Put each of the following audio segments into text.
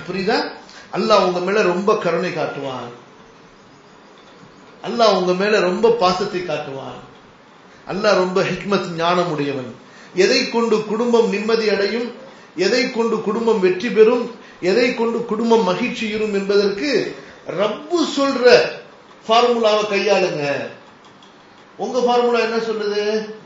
புரியுதா அல்லாஹ் உங்க மேல ரொம்ப கருணை காட்டுவான் அல்லாஹ் உங்க மேல ரொம்ப பாசத்தை காட்டுவான் அல்லாஹ் ரொம்ப ஹிக்மத் ஞானம் உடையவன் எதை கொண்டு குடும்பம் நிம்மதி அடையும் எதை கொண்டு குடும்பம் வெற்றி பெறும் எதை கொண்டு குடும்பம் மகிழ்ச்சியுறும் என்பதற்கு ரப்பு சொல்ற ஃபார்முலாவை கையாளுங்க உங்க ஃபார்முலா என்ன சொல்லுது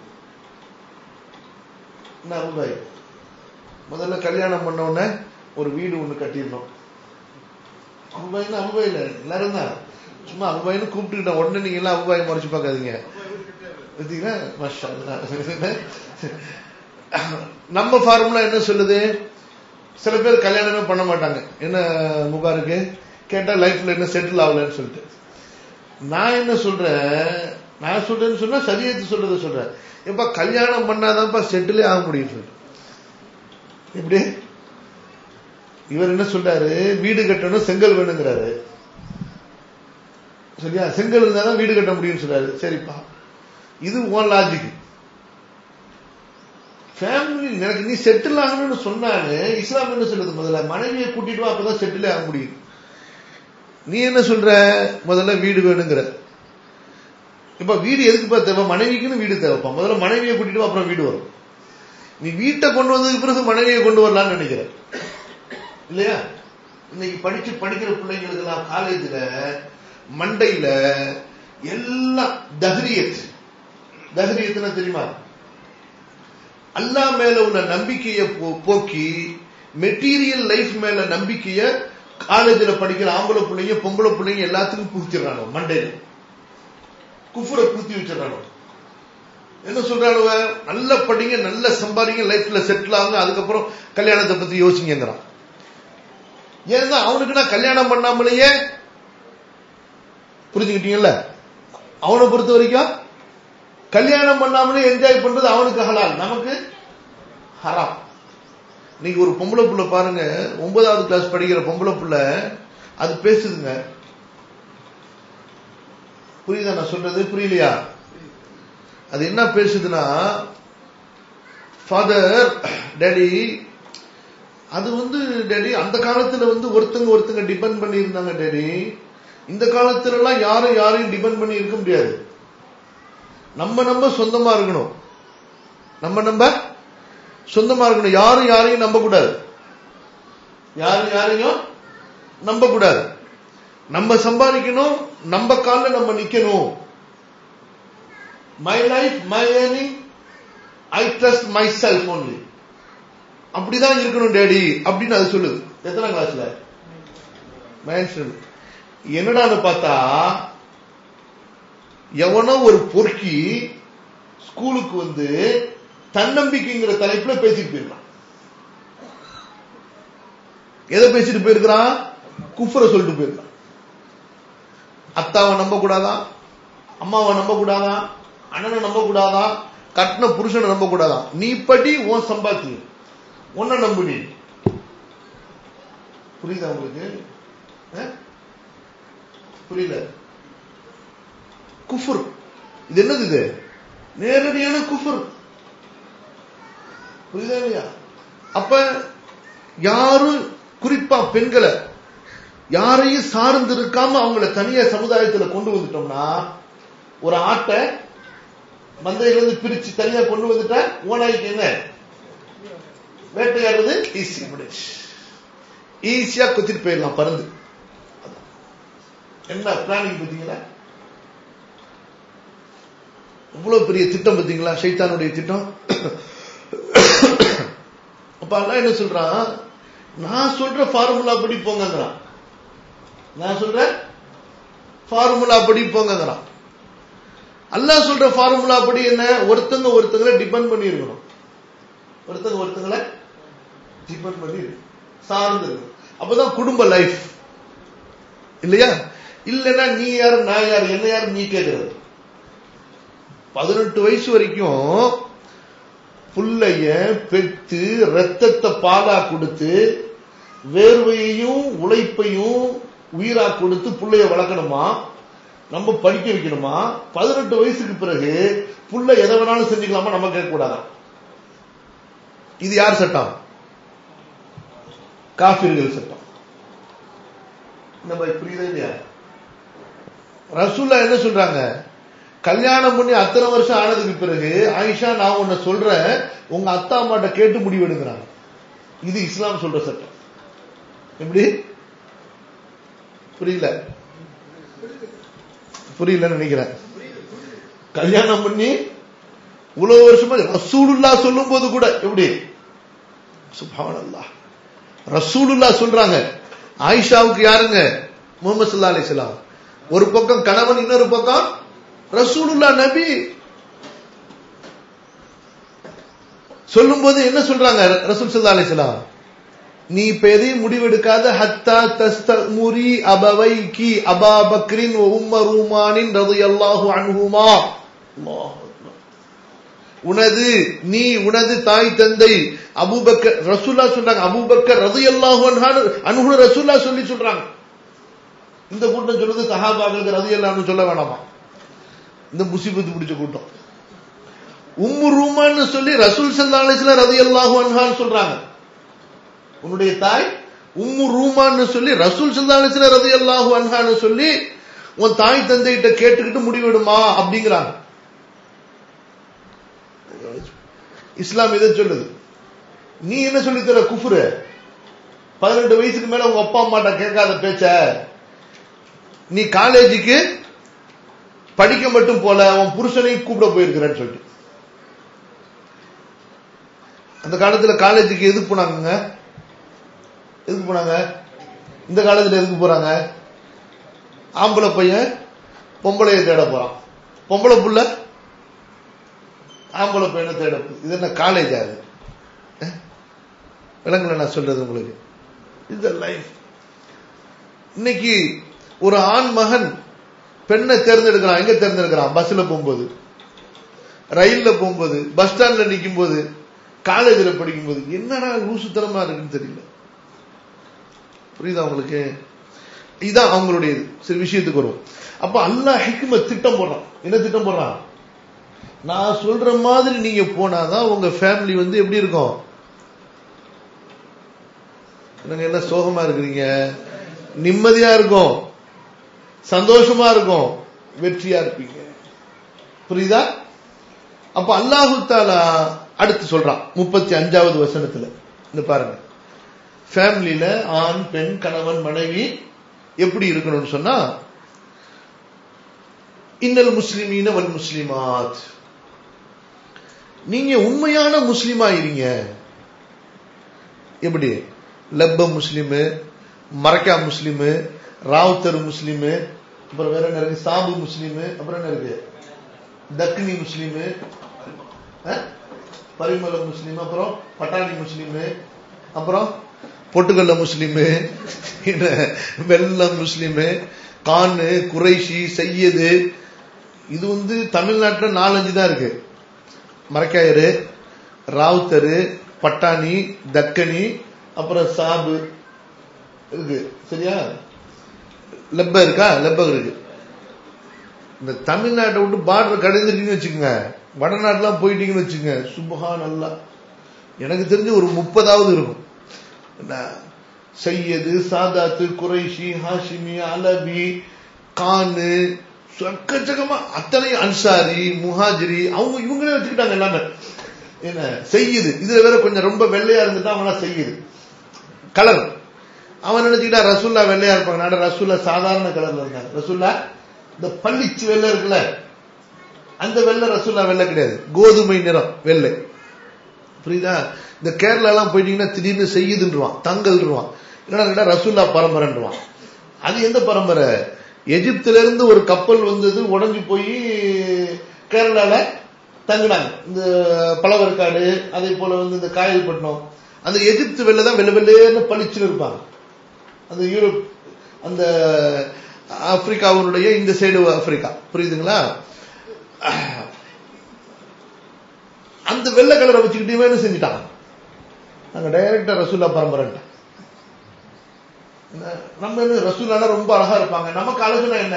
என்ன அபுபாய் முதல்ல கல்யாணம் பண்ண உடனே ஒரு வீடு ஒண்ணு கட்டிடணும் அபுபாய்னு அபுபாய் இல்ல எல்லாரும் தான் சும்மா அபுபாய்னு கூப்பிட்டுக்கிட்டேன் உடனே நீங்க எல்லாம் அபுபாய் முறைச்சு பார்க்காதீங்க பார்த்தீங்களா மாஷா அல்லாஹ். நம்ம ஃபார்முலா என்ன சொல்லுது சில பேர் கல்யாணமே பண்ண மாட்டாங்க என்ன முபாருக்கு கேட்டா லைஃப்ல என்ன செட்டில் ஆகலன்னு சொல்லிட்டு நான் என்ன சொல்றேன் நான் சொல்றேன்னு சொன்னா சரியத்து சொல்றத சொல்றேன் எப்ப கல்யாணம் பண்ணாதான்ப்பா செட்டிலே ஆக முடியும் சொல்லிட்டு எப்படி இவர் என்ன சொல்றாரு வீடு கட்டணும் செங்கல் வேணுங்கிறாரு சரியா செங்கல் இருந்தாதான் வீடு கட்ட முடியும்னு சொல்றாரு சரிப்பா இது உன் லாஜிக் ஃபேமிலி எனக்கு நீ செட்டில் ஆகணும்னு சொன்னாலே இஸ்லாம் என்ன சொல்லுது முதல்ல மனைவியை கூட்டிட்டு வா அப்பதான் செட்டிலே ஆக முடியும் நீ என்ன சொல்ற முதல்ல வீடு வேணுங்கிற இப்ப வீடு எதுக்குப்பா தேவை மனைவிக்குன்னு வீடு தேவைப்பா முதல்ல மனைவியை கூட்டிட்டு வா அப்புறம் வீடு வரும் நீ வீட்டை கொண்டு வந்ததுக்கு பிறகு மனைவியை கொண்டு வரலாம்னு நினைக்கிற இல்லையா இன்னைக்கு படிச்சு படிக்கிற பிள்ளைங்களுக்கெல்லாம் காலேஜ்ல மண்டையில எல்லாம் தஹரியத் தஹரியத்துனா தெரியுமா அல்லாஹ் மேல உள்ள நம்பிக்கையை போ- போக்கி மெட்டீரியல் லைஃப் மேல நம்பிக்கைய காலேஜ்ல படிக்கிற ஆம்பளை பிள்ளைங்க பொம்பளை பிள்ளைங்க எல்லாத்துக்கும் புகுத்திடுறானோ மண்டையில குஃபுரை புகுத்தி வச்சிடறானோ என்ன சொல்றானுவ நல்ல படிங்க நல்ல சம்பாதிங்க லைஃப்ல செட்டில் ஆகுங்க அதுக்கப்புறம் கல்யாணத்தை பத்தி யோசிங்கிறான் ஏன்னா அவனுக்கு நான் கல்யாணம் பண்ணாமலேயே புரிஞ்சுக்கிட்டீங்கல்ல அவனை பொறுத்த வரைக்கும் கல்யாணம் பண்ணாமலே என்ஜாய் பண்றது அவனுக்கு ஹலால் நமக்கு ஹராம் இன்னைக்கு ஒரு பொம்பளை புள்ள பாருங்க ஒன்பதாவது கிளாஸ் படிக்கிற பொம்பளை புள்ள அது பேசுதுங்க புரியுதா நான் சொல்றது புரியலையா அது என்ன பேசுதுன்னா ஃபாதர் டேடி அது வந்து டேடி அந்த காலத்துல வந்து ஒருத்தங்க ஒருத்தங்க டிபெண்ட் பண்ணி இருந்தாங்க டேடி இந்த காலத்துல எல்லாம் யாரும் யாரையும் டிபெண்ட் பண்ணி இருக்க முடியாது நம்ம நம்ம சொந்தமா இருக்கணும் நம்ம நம்ம சொந்தமா இருக்கணும் யாரும் யாரையும் நம்ப கூடாது யாரும் யாரையும் நம்ப கூடாது நம்ம சம்பாதிக்கணும் நம்ம கால்ல நம்ம நிக்கணும் my life my earning I trust my self only அப்படிதான் இருக்கணும் டேடி அப்படின்னு அது சொல்லுது எத்தனை கிளாஸ்ல மேன்ஷன் என்னடான்னு பார்த்தா எவனோ ஒரு பொறுக்கி ஸ்கூலுக்கு வந்து தன்னம்பிக்கைங்கிற தலைப்புல பேசிட்டு போயிருக்கான் எதை பேசிட்டு போயிருக்கிறான் குஃபரை சொல்லிட்டு போயிருக்கான் அத்தாவை நம்ப கூடாதா அம்மாவை நம்ப கூடாதா அண்ணனை நம்ப கூடாதா கட்டின புருஷனை நம்ப கூடாதா நீ படி உன் சம்பாத்தி உன்னை நம்பு நீ புரியுதா உங்களுக்கு அஹ்? புரியல குஃபுர் இது என்னது இது நேரடியான குஃபுர் புரியுதா இல்லையா அப்ப யாரும் குறிப்பா பெண்களை யாரையும் சார்ந்து இருக்காம அவங்கள தனியா சமுதாயத்துல கொண்டு வந்துட்டோம்னா ஒரு ஆட்டை மந்தையில இருந்து பிரிச்சு தனியா கொண்டு வந்துட்டா ஓனாய்க்கு என்ன வேட்டையாடுறது ஈஸி முடிச்சு ஈஸியா குத்திட்டு போயிடலாம் பறந்து என்ன பிளானிங் பார்த்தீங்களா இவ்வளவு பெரிய திட்டம் பார்த்தீங்களா சைத்தானுடைய திட்டம் அப்ப அல்லாஹ் என்ன சொல்றான் நான் சொல்ற ஃபார்முலா படி போங்கங்கிறான் நான் சொல்ற ஃபார்முலா படி போங்கங்கிறான் அல்லாஹ் சொல்ற ஃபார்முலா படி என்ன ஒருத்தங்க ஒருத்தங்களை டிபெண்ட் பண்ணி இருக்கணும் ஒருத்தங்க ஒருத்தங்களை டிபெண்ட் பண்ணி இருக்கணும். சார்ந்து இருக்கணும் அப்பதான் குடும்ப லைஃப் இல்லையா இல்லைன்னா நீ யார் நான் யார் என்ன யார் நீ கேட்கறது பதினெட்டு வயசு வரைக்கும் புள்ளைய பெத்து ரத்தத்தை பாலா கொடுத்து வேர்வையையும் உழைப்பையும் உயிரா கொடுத்து புள்ளைய வளர்க்கணுமா நம்ம படிக்க வைக்கணுமா பதினெட்டு வயசுக்கு பிறகு புள்ள எதை வேணாலும் செஞ்சுக்கலாமா நம்ம கேட்க கூடாதா இது யார் சட்டம் காபிர்கள் சட்டம் நம்ம புரியுதா இல்லையா ரசூல்லா என்ன சொல்றாங்க கல்யாணம் பண்ணி அத்தனை வருஷம் ஆனதுக்கு பிறகு ஆயிஷா நான் உன்னை சொல்றேன் உங்க அத்தா அம்மாட்ட கேட்டு முடிவெடுக்கிறாங்க இது இஸ்லாம் சொல்ற சட்டம் எப்படி புரியல புரியலன்னு நினைக்கிறேன் கல்யாணம் பண்ணி இவ்வளவு வருஷமா ரசூலுல்லா சொல்லும் போது கூட எப்படி சுபானல்லா ரசூலுல்லா சொல்றாங்க ஆயிஷாவுக்கு யாருங்க முகமது சல்லா அலிஸ்லாம் ஒரு பக்கம் கணவன் இன்னொரு பக்கம் ரசூலுல்லா நபி சொல்லும் போது என்ன சொல்றாங்க ரசூல் சல்லா அலிஸ்லாம் நீ இப்ப எதையும் முடிவெடுக்காத ஹத்தா தஸ்தமுரி அபவை கி அபா பக்ரின் உம்ம ரூமானின் ரதையல்லாஹு அன்ஹுமா அல்லாஹ் உனது நீ உனது தாய் தந்தை அபூபக்கர் ரசூல்லா சொல்றாங்க அபூபக்கர் ரதையல்லாஹு அன்ஹான் அன்ஹு ரசூல்லா சொல்லி சொல்றாங்க இந்த கூட்டம் சொல்றது சஹாபாக்களுக்கு ரதையல்லான்னு சொல்ல வேணாமா இந்த முசிபத்து பிடிச்ச கூட்டம் உம்மு ரூமான்னு சொல்லி ரசூல் சல்லா அலிஸ்லாம் ரதையல்லாஹு அன்ஹான்னு சொல்றாங்க உன்னுடைய தாய் உம்மு ரூமான்னு சொல்லி ரசூல் சல்லா அலிஸ்லாம் ரதையல்லாஹு அன்ஹான்னு சொல்லி உன் தாய் தந்தைகிட்ட கேட்டுக்கிட்டு முடிவெடுமா அப்படிங்கிறாங்க இஸ்லாம் இதை சொல்லுது நீ என்ன சொல்லி தர குஃபுரு பதினெட்டு வயசுக்கு மேல உங்க அப்பா அம்மாட்ட கேட்காத பேச்ச நீ காலேஜுக்கு படிக்க மட்டும் போல உன் புருஷனையும் கூப்பிட போயிருக்கிறேன்னு சொல்லிட்டு அந்த காலத்துல காலேஜுக்கு எதுக்கு போனாங்க எதுக்கு போனாங்க இந்த காலத்துல எதுக்கு போறாங்க ஆம்பளை பையன் பொம்பளைய தேட போறான் பொம்பளை புள்ள ஆம்பளை பையனை தேட இது என்ன காலேஜ் அது விலங்குல நான் சொல்றது உங்களுக்கு இது லைஃப் இன்னைக்கு ஒரு ஆண் மகன் பெண்ணை தேர்ந்தெடுக்கிறான் எங்க தேர்ந்தெடுக்கிறான் பஸ்ல போகும்போது ரயில்ல போகும்போது பஸ் ஸ்டாண்ட்ல நிற்கும் போது காலேஜில் படிக்கும்போது என்னடா லூசுத்தனமா இருக்குன்னு தெரியல புரியுதா உங்களுக்கு இதுதான் அவங்களுடைய சில விஷயத்துக்கு வரும் அப்ப அல்லாஹ் ஹிக்மத் திட்டம் போடுறான் என்ன திட்டம் போடுறான் நான் சொல்ற மாதிரி நீங்க போனாதான் உங்க ஃபேமிலி வந்து எப்படி இருக்கும் நீங்க என்ன சோகமா இருக்கிறீங்க நிம்மதியா இருக்கும் சந்தோஷமா இருக்கும் வெற்றியா இருப்பீங்க புரியுதா அப்ப அல்லாஹு தாலா அடுத்து சொல்றான் முப்பத்தி அஞ்சாவது வசனத்துல இந்த பாருங்க ஃபேமிலியில ஆண் பெண் கணவன் மனைவி எப்படி இருக்கணும்னு சொன்னா இன்னல் முஸ்லிமீன வல் முஸ்லிமாத் நீங்க உண்மையான முஸ்லிமா இருங்க எப்படி லப்ப முஸ்லிமு மரக்கா முஸ்லிமு ராவுத்தர் முஸ்லிமு அப்புறம் வேற என்ன இருக்கு சாபு முஸ்லிமு அப்புறம் என்ன இருக்கு தக்னி முஸ்லிமு பரிமள முஸ்லிம் அப்புறம் பட்டாணி முஸ்லிமு அப்புறம் பொட்டுக்கல்ல முஸ்லிமு வெள்ளம் முஸ்லிமு கானு குறைஷி செய்யது இது வந்து தமிழ்நாட்டில் நாலஞ்சு தான் இருக்கு மரக்காயரு ராவுத்தரு பட்டாணி தக்கனி அப்புறம் சாபு இருக்கு சரியா லெப்ப இருக்கா லெப்ப இருக்கு இந்த தமிழ்நாட்டை விட்டு பார்டர் கடந்துட்டீங்கன்னு வச்சுக்கோங்க வடநாட்டுலாம் போயிட்டீங்கன்னு வச்சுக்கோங்க சுபஹான் அல்லா எனக்கு தெரிஞ்சு ஒரு முப்பதாவது இருக்கும் சையது சாதாத்து குறைஷி ஹாஷிமி அலபி கானு எக்கச்சக்கமா அத்தனை அன்சாரி முஹாஜிரி அவங்க இவங்களே வச்சுக்கிட்டாங்க எல்லாமே என்ன செய்யுது இதுல வேற கொஞ்சம் ரொம்ப வெள்ளையா இருந்துட்டா அவனா செய்யுது கலர் அவன் நினைச்சுக்கிட்டா ரசுல்லா வெள்ளையா இருப்பாங்க நாட ரசுல்லா சாதாரண கலர்ல இருந்தாங்க ரசுல்லா இந்த பள்ளிச்சு வெள்ளை இருக்குல்ல அந்த வெள்ளை ரசுல்லா வெள்ளை கிடையாது கோதுமை நிறம் வெள்ளை புரியுதா இந்த கேரளா எல்லாம் போயிட்டீங்கன்னா திடீர்னு செய்யுதுன்றான் தங்கல்ன்றான் என்னடா ரசுல்லா பரம்பரைன்றான் அது எந்த பரம்பரை எகிப்துல இருந்து ஒரு கப்பல் வந்தது உடஞ்சு போய் கேரளால தங்கினாங்க இந்த பழவர்காடு அதே போல வந்து இந்த காயல்பட்டினம் அந்த எகிப்து வெள்ள தான் வெள்ள வெள்ளேன்னு பளிச்சுன்னு இருப்பாங்க அந்த யூரோப் அந்த ஆப்பிரிக்காவுடைய இந்த சைடு ஆப்பிரிக்கா புரியுதுங்களா அந்த வெள்ளை கலரை வச்சுக்கிட்டு என்ன செஞ்சுட்டாங்க நாங்க டைரக்டா ரசூல்லா பரம்பரை நம்ம என்ன ரசூலானா ரொம்ப அழகா இருப்பாங்க நமக்கு அழகுனா என்ன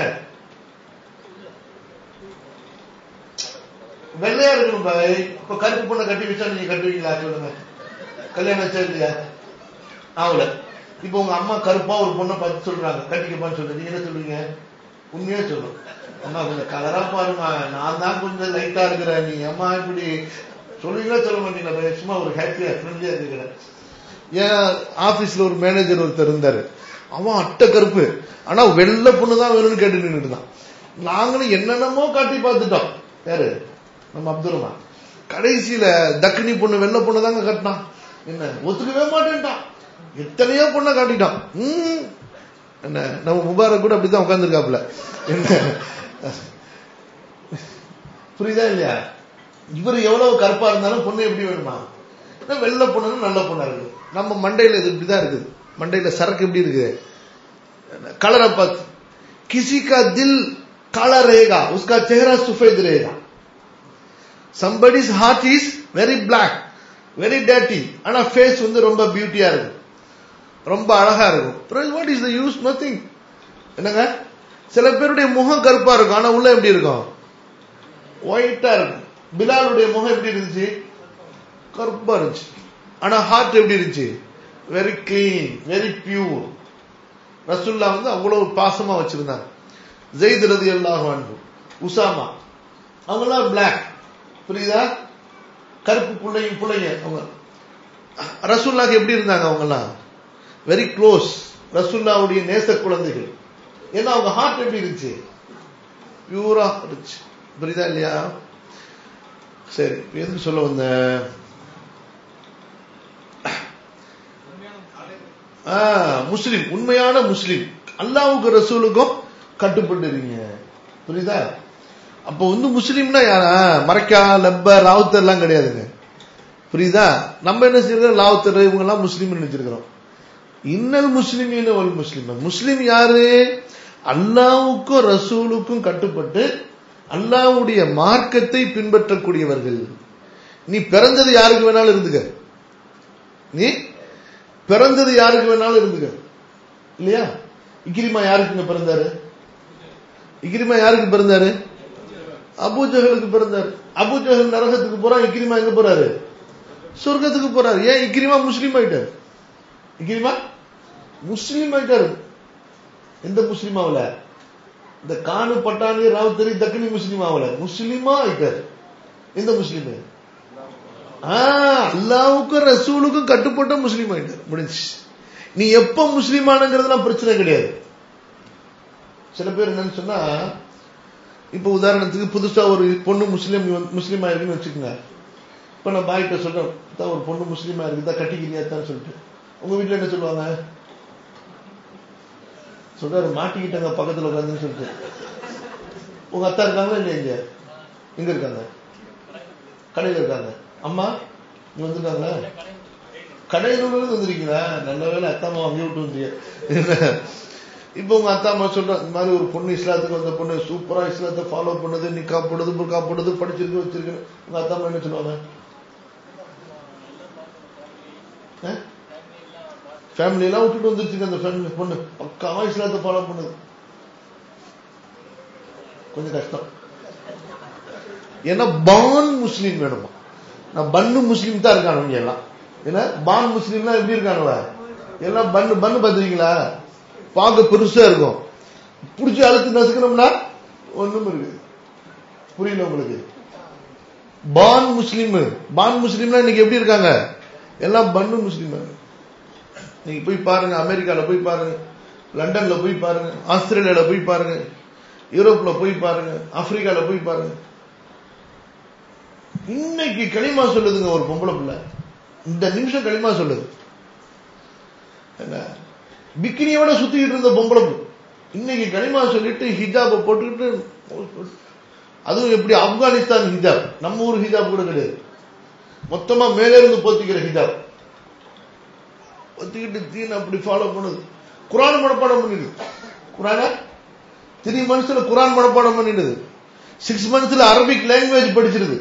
வெள்ளையா இருக்கணும் பாய் இப்ப கருப்பு பொண்ணை கட்டி வச்சா நீங்க கட்டுவீங்களா சொல்லுங்க கல்யாணம் வச்சா இல்லையா ஆகல இப்போ உங்க அம்மா கருப்பா ஒரு பொண்ணை பார்த்து சொல்றாங்க கட்டிக்கப்பான்னு சொல்றீங்க நீங்க என்ன சொல்றீங்க உண்மையா சொல்லணும் அம்மா கொஞ்சம் கலரா பாருமா நான் தான் கொஞ்சம் லைட்டா இருக்கிறேன் நீ அம்மா இப்படி சொல்லுவீங்களா சொல்ல மாட்டீங்களா சும்மா ஒரு ஹாப்பியா ஃப்ரெண்ட்லியா இருக்கிறேன் ஏன் ஆபீஸ்ல ஒரு மேனேஜர் ஒருத்தர் இருந்தாரு அவன் அட்டை கருப்பு ஆனா வெள்ளை பொண்ணு தான் வேணும்னு கேட்டு நின்றுட்டு தான் நாங்களும் என்னென்னமோ காட்டி பார்த்துட்டோம் யாரு நம்ம அப்துல் ரஹ்மான் கடைசியில தக்கினி பொண்ணு வெள்ளை பொண்ணு தாங்க கட்டினான் என்ன ஒத்துக்கவே மாட்டேன்ட்டான் எத்தனையோ பொண்ணை காட்டிட்டான் ம். என்ன நம்ம முபாரக் கூட அப்படித்தான் உட்காந்துருக்காப்புல என்ன புரியுதா இல்லையா இவர் எவ்வளவு கருப்பா இருந்தாலும் பொண்ணு எப்படி வேணுமா ஏன்னா வெள்ளை பொண்ணு நல்ல பொண்ணா இருக்கு நம்ம மண்டையில இது இப்படிதான் இருக்குது மண்டையில சரக்கு எப்படி இருக்குது கலரை பார்த்து किसी का दिल काला रहेगा उसका चेहरा सफेद रहेगा somebody's heart is very black very dirty ஆனா ஃபேஸ் வந்து ரொம்ப பியூட்டியா இருக்கும் ரொம்ப அழகா இருக்கும் what is the use nothing என்னங்க சில பேருடைய முகம் கருப்பா இருக்கும் ஆனா உள்ள எப்படி இருக்கும் ஒயிட்டா இருக்கும் பிலாலுடைய முகம் எப்படி இருந்துச்சு கருப்பா இருந்துச்சு ஆனா ஹார்ட் எப்படி இருந்துச்சு வெரி கிளீன் வெரி பியூர் ரசுல்லா வந்து அவ்வளவு பாசமா வச்சிருந்தாங்க ஜெயித் ரதி அல்லாஹ் உசாமா அவங்களாம் பிளாக் புரியுதா கருப்பு பிள்ளைங்க பிள்ளைங்க அவங்க ரசுல்லாக்கு எப்படி இருந்தாங்க அவங்கெல்லாம் வெரி க்ளோஸ் ரசுல்லாவுடைய நேச குழந்தைகள் ஏன்னா அவங்க ஹார்ட் எப்படி இருந்துச்சு பியூரா இருந்துச்சு புரியுதா இல்லையா சரி இப்ப எதுக்கு சொல்ல வந்த முஸ்லிம் உண்மையான முஸ்லிம் அல்லாவுக்கு ரசூலுக்கும் கட்டுப்பட்டு இருக்கீங்க புரியுதா அப்ப வந்து முஸ்லீம்னா யாரா மறைக்கா லப்ப ராவுத்தர் எல்லாம் கிடையாதுங்க புரியுதா நம்ம என்ன செய்யறோம் லாவுத்தர் இவங்க எல்லாம் முஸ்லீம் நினைச்சிருக்கிறோம் இன்னல் முஸ்லிமின் ஒரு முஸ்லிம் முஸ்லிம் யாரு அல்லாவுக்கும் ரசூலுக்கும் கட்டுப்பட்டு அல்லாவுடைய மார்க்கத்தை பின்பற்றக்கூடியவர்கள் நீ பிறந்தது யாருக்கு வேணாலும் இருந்துக்க நீ பிறந்தது யாருக்கு வேணாலும் இருந்துக்க இல்லையா இக்கிரிமா யாருக்குங்க பிறந்தாரு இக்கிரிமா யாருக்கு பிறந்தாரு அபூஜகலுக்கு பிறந்தாரு அபூஜகல் நரகத்துக்கு போறான் இக்கிரிமா எங்க போறாரு சொர்க்கத்துக்கு போறாரு ஏன் இக்கிரிமா முஸ்லீம் ஆயிட்டாரு இக்கிரிமா முஸ்லீம் ஆயிட்டாரு எந்த முஸ்லீம் ஆகல இந்த கானு பட்டாணி ராவுத்தரி தக்கனி முஸ்லீம் ஆகல முஸ்லீமா ஆயிட்டாரு எந்த முஸ்லீம் அல்லாவுக்கும் ரசூலுக்கும் கட்டுப்பட்ட முஸ்லீம் ஆயிட்டாரு முடிஞ்சு நீ எப்ப முஸ்லீம் ஆனங்கிறதுலாம் பிரச்சனை கிடையாது சில பேர் என்னன்னு சொன்னா இப்ப உதாரணத்துக்கு புதுசா ஒரு பொண்ணு முஸ்லீம் முஸ்லீம் ஆயிருக்குன்னு வச்சுக்கோங்க இப்ப நான் பாய்கிட்ட சொல்றேன் தான் ஒரு பொண்ணு முஸ்லீமா இருக்குதா கட்டிக்கிறியா தான் சொல்லிட்டு உங்க வீட்டுல என்ன சொல்லுவாங்க சொல்றாரு மாட்டிக்கிட்டாங்க பக்கத்துல உட்காந்துன்னு சொல்லிட்டு உங்க அத்தா இருக்காங்களா இல்லையா இங்க எங்க இருக்காங்க கடையில இருக்காங்க அம்மா நீ வந்திருக்காங்களா கடையில இருந்து வந்திருக்கீங்களா நல்ல வேலை அத்தா அம்மா அங்கே விட்டு வந்தீங்க இப்போ உங்க அத்தா அம்மா சொல்ற இந்த மாதிரி ஒரு பொண்ணு இஸ்லாத்துக்கு வந்த பொண்ணு சூப்பரா இஸ்லாத்தை ஃபாலோ பண்ணுது நிக்கா போடுது புர்கா போடுது படிச்சிருக்கு வச்சிருக்கு உங்க அத்தா அம்மா என்ன சொல்லுவாங்க ஃபேமிலி எல்லாம் விட்டுட்டு வந்துருச்சுங்க அந்த ஃபேமிலி பொண்ணு பக்காவா இஸ்லாத்தை ஃபாலோ பண்ணுது கொஞ்சம் கஷ்டம் ஏன்னா பான் முஸ்லீம் வேணுமா நான் பன்னு முஸ்லீம் தான் இருக்கானுங்க எல்லாம் ஏன்னா பான் முஸ்லீம்லாம் எப்படி இருக்காங்களா எல்லாம் பண்ணு பண்ணு பார்த்துருக்கீங்களா பார்க்க பெருசா இருக்கும் பிடிச்சி அழுத்து நசுக்கணும்னா ஒண்ணும் இருக்குது புரியல உங்களுக்கு பான் முஸ்லீம் பான் முஸ்லீம்னா இன்னைக்கு எப்படி இருக்காங்க எல்லாம் பண்ணு முஸ்லீம் நீங்க போய் பாருங்க அமெரிக்கால போய் பாருங்க லண்டன்ல போய் பாருங்க ஆஸ்திரேலியால போய் பாருங்க யூரோப்ல போய் பாருங்க ஆப்பிரிக்கால போய் பாருங்க இன்னைக்கு களிமா சொல்லுதுங்க ஒரு பொம்பளை பிள்ளை இந்த நிமிஷம் களிமா சொல்லுது என்ன பிக்கினியோட சுத்திக்கிட்டு இருந்த பொம்பளை இன்னைக்கு களிமா சொல்லிட்டு ஹிஜாபை போட்டுக்கிட்டு அதுவும் எப்படி ஆப்கானிஸ்தான் ஹிஜாப் நம்ம ஊர் ஹிஜாப் கூட கிடையாது மொத்தமா மேலே இருந்து போத்திக்கிற ஹிஜாப் ஒத்திக்கிட்டு தீன் அப்படி ஃபாலோ பண்ணுது குரான் மனப்பாடம் பண்ணிடுது குரான த்ரீ மந்த்ஸ்ல குரான் மனப்பாடம் பண்ணிடுது சிக்ஸ் மந்த்ஸ்ல அரபிக் லாங்குவேஜ் படிச்சிருது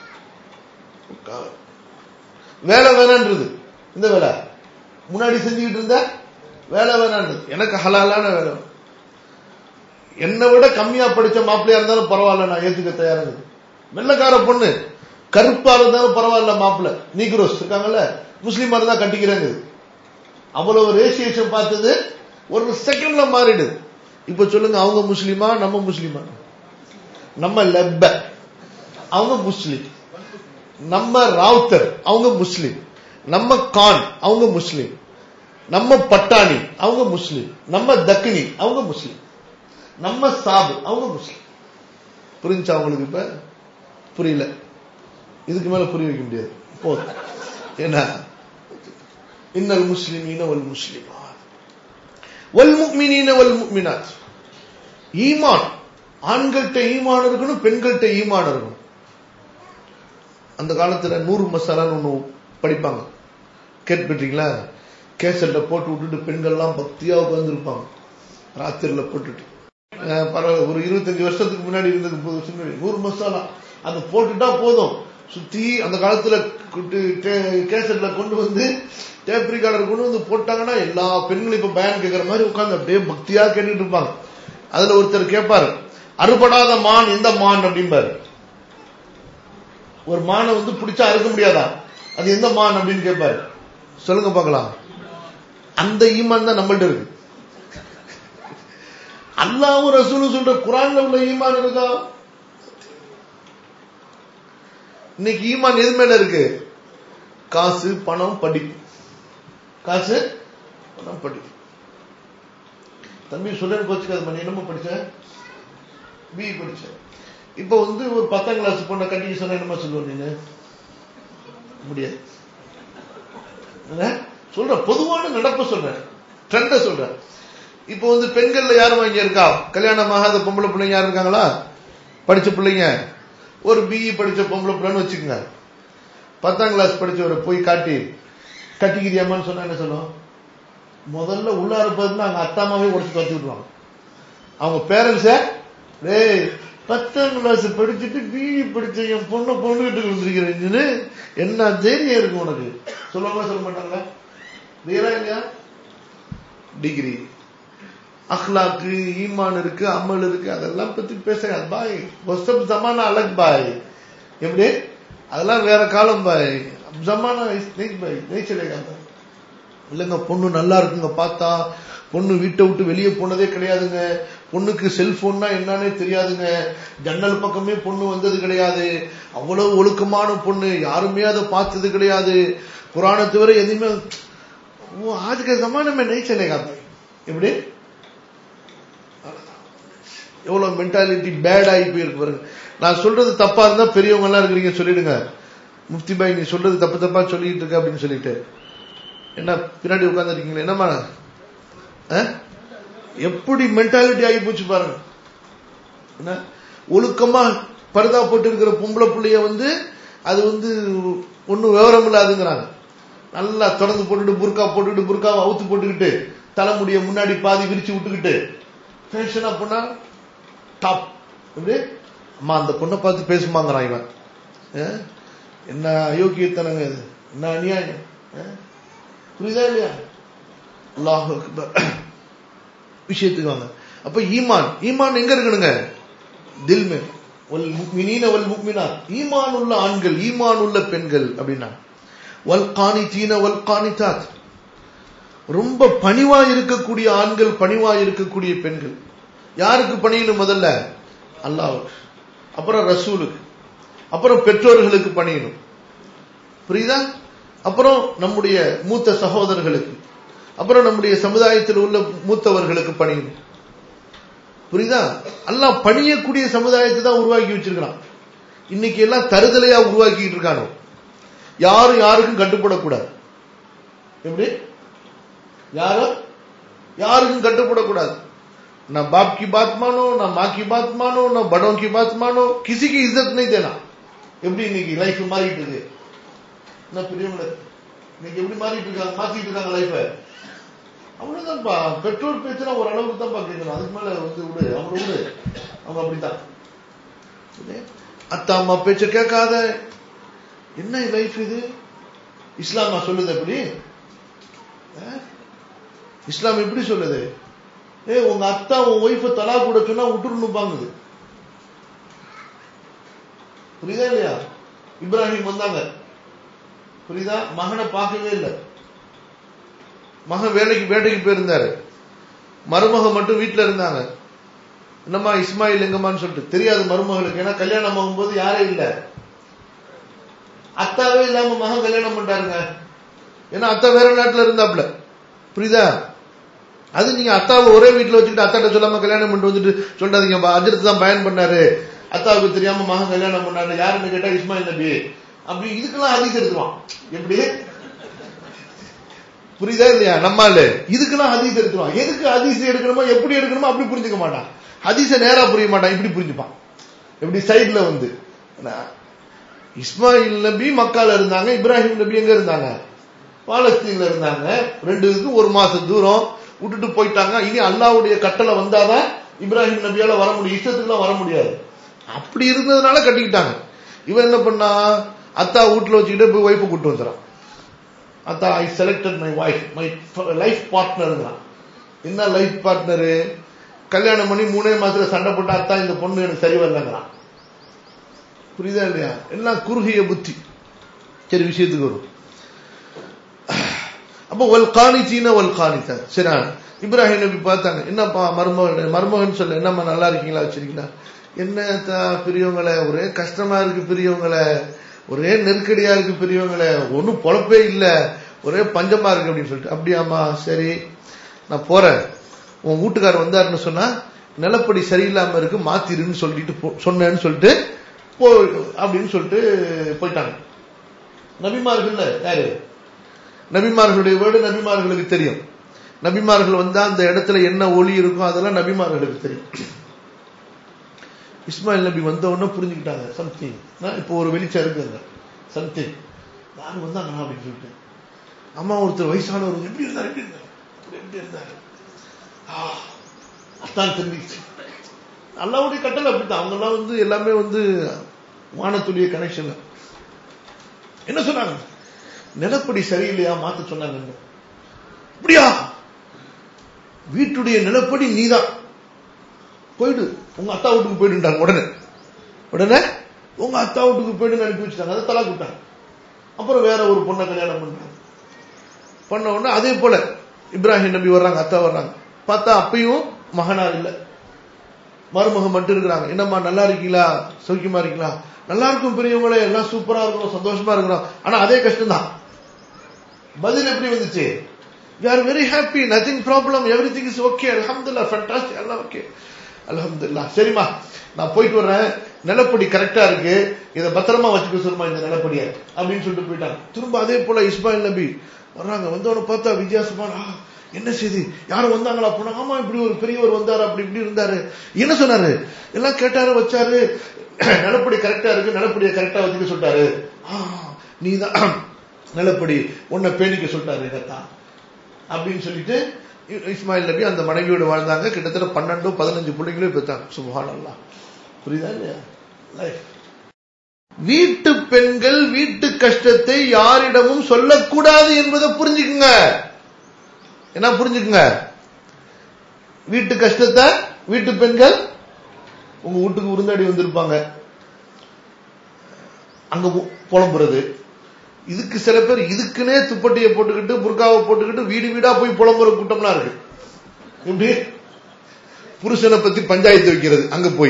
வேலை வேணான்றது இந்த வேலை முன்னாடி செஞ்சுக்கிட்டு இருந்த வேலை வேணான்றது எனக்கு ஹலாலான வேலை என்னை விட கம்மியா படிச்ச மாப்பிள்ளையா இருந்தாலும் பரவாயில்ல நான் ஏத்துக்க தயாராக வெள்ளக்கார பொண்ணு கருப்பா இருந்தாலும் பரவாயில்ல மாப்பிள்ள நீக்ரோஸ் இருக்காங்கல்ல முஸ்லீமா இருந்தா கட்டிக்கிறாங்க அவ்வளவு ரேசியேஷன் பார்த்தது ஒரு செகண்ட்ல மாறிடுது இப்ப சொல்லுங்க அவங்க முஸ்லிமா நம்ம முஸ்லிமா நம்ம லெப்ப அவங்க முஸ்லிம் நம்ம ராவுத்தர் அவங்க முஸ்லிம் நம்ம கான் அவங்க முஸ்லிம் நம்ம பட்டாணி அவங்க முஸ்லிம் நம்ம தக்கினி அவங்க முஸ்லிம் நம்ம சாபு அவங்க முஸ்லிம் புரிஞ்சா அவங்களுக்கு இப்ப புரியல இதுக்கு மேல புரிய வைக்க முடியாது போதும் ஏன்னா இன்னல் முஸ்லிமீன வல் முஸ்லிமா வல் முக்மினீன வல் முக்மினாத் ஈமான் ஆண்கள்கிட்ட ஈமான் இருக்கணும் பெண்கள்கிட்ட ஈமான் இருக்கணும் அந்த காலத்துல நூறு மசாலான்னு ஒண்ணு படிப்பாங்க கேட்பீங்களா கேசட்ல போட்டு விட்டுட்டு பெண்கள்லாம் பக்தியா உட்காந்துருப்பாங்க ராத்திரில போட்டுட்டு பரவாயில்ல ஒரு இருபத்தஞ்சு வருஷத்துக்கு முன்னாடி இருந்தது முப்பது வருஷம் முன்னாடி நூறு மசாலா அதை போட்டுட்டா போதும் சுத்தி அந்த காலத்துல கேசட்ல கொண்டு வந்து டேப் ரிகார்டர் கொண்டு வந்து போட்டாங்கன்னா எல்லா பெண்களும் இப்ப பயன் கேட்கிற மாதிரி உட்காந்து அப்படியே பக்தியா கேட்டுட்டு இருப்பாங்க அதுல ஒருத்தர் கேட்பாரு அறுபடாத மான் எந்த மான் அப்படிம்பாரு ஒரு மானை வந்து பிடிச்சா அறுக்க முடியாதா அது எந்த மான் அப்படின்னு கேட்பாரு சொல்லுங்க பார்க்கலாம் அந்த ஈமான் தான் நம்மள்ட்ட இருக்கு அல்லாவும் ரசூலும் சொல்ற குரான்ல உள்ள ஈமான் இருக்கா இன்னைக்கு ஈமான் எது மேல இருக்கு காசு பணம் படிப்பு காசு பணம் படிப்பு தம்பி சொல்ல போச்சுக்காது மணி என்னமோ படிச்ச பி படிச்ச இப்ப வந்து ஒரு பத்தாம் கிளாஸ் பொண்ணை கட்டிக்க சொன்ன என்னமா சொல்லுவோம் நீங்க முடியாது சொல்ற பொதுவான நடப்ப சொல்றேன் ட்ரெண்ட சொல்றேன் இப்போ வந்து பெண்கள்ல யாரும் இங்க இருக்கா கல்யாணம் ஆகாத பொம்பளை பிள்ளைங்க யாரும் இருக்காங்களா படிச்ச பிள்ளைங்க ஒரு பிஇ படிச்ச பொம்பளை பிள்ளைன்னு வச்சுக்கோங்க பத்தாம் கிளாஸ் படிச்சவரை போய் காட்டி கட்டிக்கிறியாமான்னு சொன்னா என்ன சொல்லுவோம் முதல்ல உள்ளார போதுன்னா அங்க அத்தாமாவே உடச்சு துரத்தி விட்டுருவாங்க அவங்க பேரண்ட்ஸ டேய் பத்தாம் கிளாஸ் படிச்சுட்டு பிஇ படிச்ச என் பொண்ணை பொண்ணுகிட்டு வந்திருக்கிறேன்னு என்ன தைரியம் இருக்கு உனக்கு சொல்லுவாங்களா சொல்ல மாட்டாங்களா ரியலா இல்லையா டிகிரி அஹ்லாக்கு ஈமான் இருக்கு அமல் இருக்கு அதெல்லாம் பத்தி பேசுங்க பாய் வசப் ஜமானா அலக் பாய் எப்படி அதெல்லாம் வேற காலம் பாய் ஜமானா நெய் பாய் நெய் சலேகா பாய் இல்லைங்க பொண்ணு நல்லா இருக்குங்க பார்த்தா பொண்ணு வீட்டை விட்டு வெளியே போனதே கிடையாதுங்க பொண்ணுக்கு செல்போன்னா என்னன்னே தெரியாதுங்க ஜன்னல் பக்கமே பொண்ணு வந்தது கிடையாது அவ்வளவு ஒழுக்கமான பொண்ணு யாருமே அதை பார்த்தது கிடையாது புராணத்தை தவிர எதுவுமே ஆஜ்க ஜமானமே நெய் சலேகா பாய் எப்படி எவ்வளவு மென்டாலிட்டி பேட் ஆகி போயிருக்கு பாருங்க நான் சொல்றது தப்பா இருந்தா பெரியவங்க எல்லாம் இருக்கிறீங்க சொல்லிடுங்க முஃப்தி பாய் நீ சொல்றது தப்பு தப்பா சொல்லிட்டு இருக்க அப்படின்னு சொல்லிட்டு என்ன பின்னாடி உட்காந்துருக்கீங்களா என்னமா எப்படி மென்டாலிட்டி ஆகி போச்சு பாருங்க என்ன ஒழுக்கமா பரதா போட்டு இருக்கிற பொம்பளை பிள்ளைய வந்து அது வந்து ஒன்னும் விவரம் இல்லாதுங்கிறாங்க நல்லா தொடர்ந்து போட்டுட்டு புர்கா போட்டுட்டு புர்காவை அவுத்து போட்டுக்கிட்டு தலைமுடிய முன்னாடி பாதி விரிச்சு விட்டுக்கிட்டு ஃபேஷனா போனா டாப் எப்படி அம்மா அந்த பொண்ணை பார்த்து பேசுமாங்கிறான் இவன் என்ன அயோக்கியத்தனங்க இது என்ன அநியாயம் புரியுதா இல்லையா அல்லாஹ் விஷயத்துக்கு வாங்க அப்ப ஈமான் ஈமான் எங்க இருக்கணுங்க தில் மே வல் முக்மினீன வல் முக்மினா ஈமான் உள்ள ஆண்கள் ஈமான் உள்ள பெண்கள் அப்படின்னா வல் காணித்தீன வல் காணித்தாத் ரொம்ப பணிவா இருக்கக்கூடிய ஆண்கள் பணிவா இருக்கக்கூடிய பெண்கள் யாருக்கு பணியணும் முதல்ல அல்லாவுக்கு அப்புறம் ரசூலுக்கு அப்புறம் பெற்றோர்களுக்கு பணியணும் புரியுதா அப்புறம் நம்முடைய மூத்த சகோதரர்களுக்கு அப்புறம் நம்முடைய சமுதாயத்தில் உள்ள மூத்தவர்களுக்கு பணியணும் புரியுதா எல்லாம் பணியக்கூடிய சமுதாயத்தை தான் உருவாக்கி வச்சிருக்கிறான் இன்னைக்கு எல்லாம் தருதலையா உருவாக்கிட்டு இருக்கானோ யாரும் யாருக்கும் கட்டுப்படக்கூடாது எப்படி யாரும் யாருக்கும் கட்டுப்படக்கூடாது ना बाप की बात मानो ना माँ की बात मानो ना बड़ों की बात मानो किसी की इज्जत नहीं देना எப்படி இன்னைக்கு லைஃப் மாறிட்டு இருக்கு என்ன பெரியவங்கள இன்னைக்கு எப்படி மாறிட்டு இருக்காங்க மாத்திட்டு இருக்காங்க லைஃப அவ்வளவுதான்ப்பா பெற்றோர் பேச்சுனா ஒரு அளவுக்கு தான்ப்பா கேட்கணும் அதுக்கு மேல வந்து விடு அவங்க விடு அவங்க அப்படித்தான் அத்தா அம்மா பேச்ச கேட்காத என்ன லைஃப் இது இஸ்லாமா சொல்லுது எப்படி இஸ்லாம் எப்படி சொல்லுது ஏ உங்க அத்தா உன் ஒய்ஃப தலா கூட சொன்னா விட்டுருணுப்பாங்குது புரியுதா இல்லையா இப்ராஹிம் வந்தாங்க புரியுதா மகனை பார்க்கவே இல்லை மகன் வேலைக்கு வேட்டைக்கு போயிருந்தாரு மருமக மட்டும் வீட்டுல இருந்தாங்க என்னம்மா இஸ்மாயில் எங்கம்மான்னு சொல்லிட்டு தெரியாது மருமகளுக்கு ஏன்னா கல்யாணம் ஆகும்போது யாரே இல்லை அத்தாவே இல்லாம மகன் கல்யாணம் பண்ணிட்டாருங்க ஏன்னா அத்தா வேற நாட்டுல இருந்தாப்ல புரியுதா அது நீங்க அத்தாவை ஒரே வீட்டுல வச்சுக்கிட்டு அத்தாட்ட சொல்லாம கல்யாணம் பண்ணிட்டு வந்துட்டு சொல்லாதீங்க அஜித் தான் பயன் பண்ணாரு அத்தாவுக்கு தெரியாம மகன் கல்யாணம் பண்ணாரு யாருன்னு கேட்டா இஸ்மாயில் நபி அப்படி இதுக்கெல்லாம் அதிகம் எடுத்துருவான் எப்படி புரியுதா இல்லையா நம்மால இதுக்கெல்லாம் ஹதீஸ் எடுத்துருவான் எதுக்கு ஹதீஸ் எடுக்கணுமோ எப்படி எடுக்கணுமோ அப்படி புரிஞ்சுக்க மாட்டான் ஹதீஸ நேரா புரிய மாட்டான் இப்படி புரிஞ்சுப்பான் எப்படி சைட்ல வந்து இஸ்மாயில் நபி மக்கால இருந்தாங்க இப்ராஹிம் நபி எங்க இருந்தாங்க பாலஸ்தீன்ல இருந்தாங்க ரெண்டு இதுக்கு ஒரு மாசம் தூரம் விட்டுட்டு போயிட்டாங்க இனி அல்லாவுடைய கட்டளை வந்தாதான் இப்ராஹிம் நபியால வர முடியும் இஷ்டத்துக்குலாம் வர முடியாது அப்படி இருந்ததுனால கட்டிக்கிட்டாங்க இவன் என்ன பண்ணா அத்தா வீட்டுல வச்சுக்கிட்டு போய் ஒய்ஃபை கூட்டு வந்துறான் அத்தா I selected my wife my life பார்ட்னருங்கிறான் என்ன லைஃப் பார்ட்னரு கல்யாணம் பண்ணி மூணே மாசத்துல சண்டை போட்டு அத்தா இந்த பொண்ணு எனக்கு சரி வரலங்கிறான் புரியுதா இல்லையா எல்லாம் குறுகிய புத்தி சரி விஷயத்துக்கு வரும் அப்ப ஒல் காணிச்சீன ஒல் காணித்த சரி இப்ராஹிம் நபி பார்த்தாங்க என்னப்பா மருமகன் மருமகன் சொல்ல என்னம்மா நல்லா இருக்கீங்களா வச்சிருக்கீங்களா என்ன பெரியவங்களே ஒரே கஷ்டமா இருக்கு பெரியவங்களே ஒரே நெருக்கடியா இருக்கு பெரியவங்களே ஒன்னும் பொழப்பே இல்ல ஒரே பஞ்சமா இருக்கு அப்படின்னு சொல்லிட்டு அப்படியாமா சரி நான் போறேன் உன் வீட்டுக்காரர் வந்தாருன்னு சொன்னா நிலப்படி சரியில்லாம இருக்கு மாத்திருன்னு சொல்லிட்டு சொன்னேன்னு சொல்லிட்டு போ அப்படின்னு சொல்லிட்டு போயிட்டாங்க நபிமார்கள் யாரு நபிமார்களுடைய வேர்டு நபிமார்களுக்கு தெரியும் நபிமார்கள் வந்தா அந்த இடத்துல என்ன ஒளி இருக்கும் அதெல்லாம் நபிமார்களுக்கு தெரியும் இஸ்மாயில் நபி வந்த உடனே புரிஞ்சுக்கிட்டாங்க சம்திங் இப்போ ஒரு வெளிச்சம் இருக்குங்க சம்திங் யார் வந்தாங்க அப்படின்னு சொல்லிட்டு அம்மா ஒருத்தர் வயசானவர் எப்படி இருந்தார் எப்படி இருந்தார் எப்படி இருந்தார் அத்தான் தெரிஞ்சிச்சு அல்லாவுடைய கட்டளை அப்படித்தான் அவங்கெல்லாம் வந்து எல்லாமே வந்து வானத்துடைய கனெக்ஷன் என்ன சொன்னாங்க நிலப்படி சரியில்லையா மாத்த சொன்னாங்க அப்படியா வீட்டுடைய நிலப்படி நீதான் போயிடு உங்க அத்தா வீட்டுக்கு போயிடுட்டாங்க உடனே உடனே உங்க அத்தா வீட்டுக்கு போயிடுன்னு அனுப்பி வச்சுட்டாங்க அதை தலா கூட்டாங்க அப்புறம் வேற ஒரு பொண்ணை கல்யாணம் பண்றாங்க பண்ண உடனே அதே போல இப்ராஹிம் நபி வர்றாங்க அத்தா வர்றாங்க பார்த்தா அப்பயும் மகனார் இல்ல மருமகன் மட்டும் இருக்கிறாங்க என்னம்மா நல்லா இருக்கீங்களா சௌக்கியமா இருக்கீங்களா நல்லா இருக்கும் பெரியவங்களே எல்லாம் சூப்பரா இருக்கணும் சந்தோஷமா இருக்கணும் ஆனா அதே கஷ்டம் தான் பதில் எப்படி வந்துச்சு you are very happy nothing problem everything is okay அலமதுல்லா ஃபண்டாஸ்டிக் எல்லாம் ஓகே அலமதுல்லா சரிம்மா நான் போயிட்டு வர்றேன் நிலப்படி கரெக்டா இருக்கு இதை பத்திரமா வச்சுக்க சொல்லுமா இந்த நிலப்படிய அப்படின்னு சொல்லிட்டு போயிட்டாங்க திரும்ப அதே போல இஸ்மாயில் நபி வர்றாங்க வந்தவன பார்த்தா வித்தியாசமான என்ன செய்தி யாரும் வந்தாங்களா போனாங்க ஆமா இப்படி ஒரு பெரியவர் வந்தாரு அப்படி இப்படி இருந்தாரு என்ன சொன்னாரு எல்லாம் கேட்டாரு வச்சாரு நிலப்படி கரெக்டா இருக்கு நிலப்படியை கரெக்டா வச்சுக்க சொல்லிட்டாரு நீ தான் நிலப்படி உன்னை பேணிக்க சொல்லிட்டாரு இதத்தான் அப்படின்னு சொல்லிட்டு இஸ்மாயில் நபி அந்த மனைவியோடு வாழ்ந்தாங்க கிட்டத்தட்ட பன்னெண்டு பதினஞ்சு பிள்ளைங்களும் பெற்றாங்க சுபஹான் அல்லா புரியுதா இல்லையா லைஃப் வீட்டு பெண்கள் வீட்டு கஷ்டத்தை யாரிடமும் சொல்லக்கூடாது என்பதை புரிஞ்சுக்குங்க என்ன புரிஞ்சுக்குங்க வீட்டு கஷ்டத்தை வீட்டு பெண்கள் உங்க வீட்டுக்கு விருந்தாடி வந்திருப்பாங்க அங்க புலம்புறது இதுக்கு சில பேர் இதுக்குன்னே துப்பட்டியை போட்டுக்கிட்டு புர்காவை போட்டுக்கிட்டு வீடு வீடா போய் புலம்புற கூட்டம்லாம் இருக்கு எப்படி புருஷனை பத்தி பஞ்சாயத்து வைக்கிறது அங்க போய்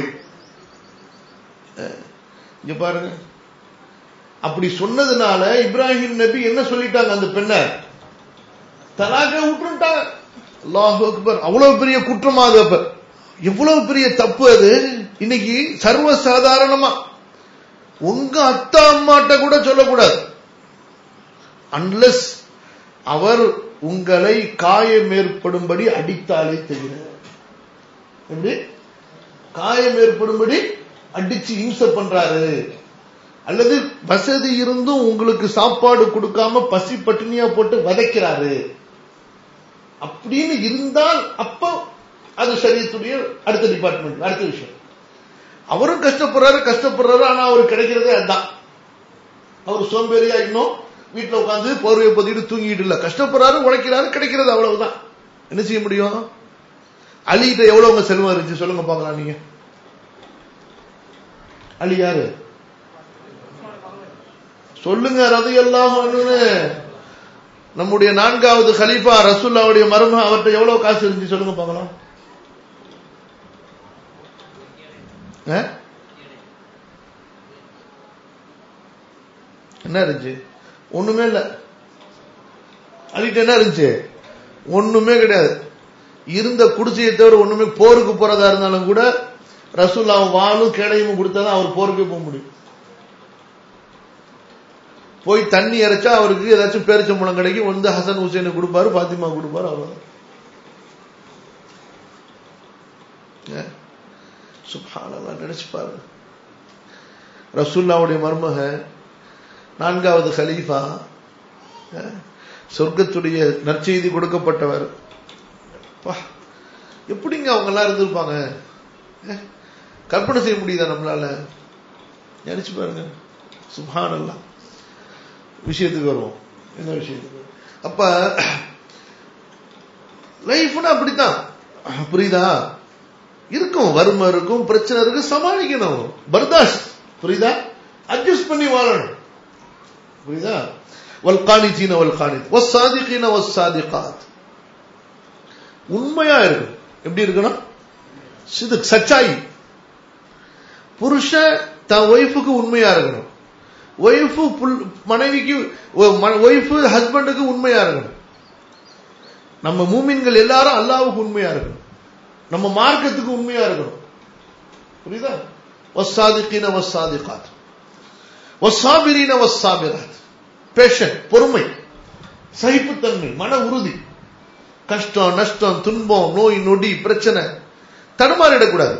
இங்க பாருங்க அப்படி சொன்னதுனால இப்ராஹிம் நபி என்ன சொல்லிட்டாங்க அந்த பெண்ணை தலாக விட்டுட்டாங்க அல்லாஹ் அக்பர் அவ்வளவு பெரிய குற்றமா அது அப்ப எவ்வளவு பெரிய தப்பு அது இன்னைக்கு சர்வ சாதாரணமா உங்க அத்தா அம்மாட்ட கூட சொல்லக்கூடாது அன்லஸ் அவர் உங்களை காயம் ஏற்படும்படி அடித்தாலே தவிர எப்படி காயம் ஏற்படும்படி அடிச்சு இம்சை பண்றாரு அல்லது வசதி இருந்தும் உங்களுக்கு சாப்பாடு கொடுக்காம பசி பட்டினியா போட்டு வதைக்கிறாரு அப்படின்னு இருந்தால் அப்போ அது சரியத்துடைய அடுத்த டிபார்ட்மெண்ட் அடுத்த விஷயம் அவரும் கஷ்டப்படுறாரு கஷ்டப்படுறாரு ஆனா அவருக்கு கிடைக்கிறதே அதுதான் அவர் சோம்பேறியா இன்னும் வீட்டுல உட்காந்து போர்வையை பொத்திட்டு தூங்கிட்டு இல்ல கஷ்டப்படுறாரு உழைக்கிறாரு கிடைக்கிறது அவ்வளவுதான் என்ன செய்ய முடியும் அலிகிட்ட எவ்வளவு உங்க செல்வம் இருந்துச்சு சொல்லுங்க பாக்கலாம் நீங்க அலி யாரு சொல்லுங்க ரது எல்லாம் நம்முடைய நான்காவது கலீஃபா ரசூல்லாவுடைய மருமக அவர்கிட்ட எவ்வளவு காசு இருந்துச்சு சொல்லுங்க பார்க்கலாம் ஆ? என்ன இருந்துச்சு ஒண்ணுமே இல்ல அலிட்ட என்ன இருந்துச்சு ஒண்ணுமே கிடையாது இருந்த குடிசையை தவிர ஒண்ணுமே போருக்கு போறதா இருந்தாலும் கூட ரசூல்லா வாளும் கேடையும் கொடுத்தாதான் அவர் போருக்கே போக முடியும் போய் தண்ணி இறைச்சா அவருக்கு ஏதாச்சும் பேரிச்சம்பழம் கிடைக்கும் வந்து ஹசன் ஹுசைனுக்கு கொடுப்பாரு பாத்திமா கொடுப்பாரு அவ்வளவுதான் ஏன்? சுப்ஹானல்லாஹ் நினைச்சு பாருங்க ரசூல்லாவுடைய மருமக நான்காவது கலீஃபா அஹ், சொர்க்கத்துடைய நற்செய்தி கொடுக்கப்பட்டவர் அப்பா, எப்படிங்க அவங்க எல்லாம் இருந்திருப்பாங்க அஹ், கற்பனை செய்ய முடியுதா நம்மளால நினைச்சு பாருங்க சுப்ஹானல்லாஹ் விஷயத்துக்கு வருவோம் என்ன விஷயத்துக்கு அப்ப லைஃப்னா அப்படித்தான் புரியுதா இருக்கும் வறுமை இருக்கும் பிரச்சனை இருக்கு சமாளிக்கணும் பர்தாஷ் புரியுதா அட்ஜஸ்ட் பண்ணி வாழணும் புரியுதா வல்கானித்தீன வல்கானித் வசாதிகீன வசாதிகாத் உண்மையா இருக்கணும் எப்படி இருக்கணும் சிது சச்சாயி புருஷன் தன் ஒய்ஃபுக்கு உண்மையா இருக்கணும் ஒய்ஃபு மனைவிக்கு ஒய்ஃபு ஹஸ்பண்டுக்கு உண்மையா இருக்கணும் நம்ம மூமின்கள் எல்லாரும் அல்லாவுக்கு உண்மையா இருக்கணும் நம்ம மார்க்கத்துக்கு உண்மையா இருக்கணும் புரியுதா வசாதிகீன வசாதிகாத் வசாபிரீன வசாபிராத் பேஷன் பொறுமை சகிப்புத்தன்மை மன உறுதி கஷ்டம் நஷ்டம் துன்பம் நோய் நொடி பிரச்சனை தடுமாறிடக்கூடாது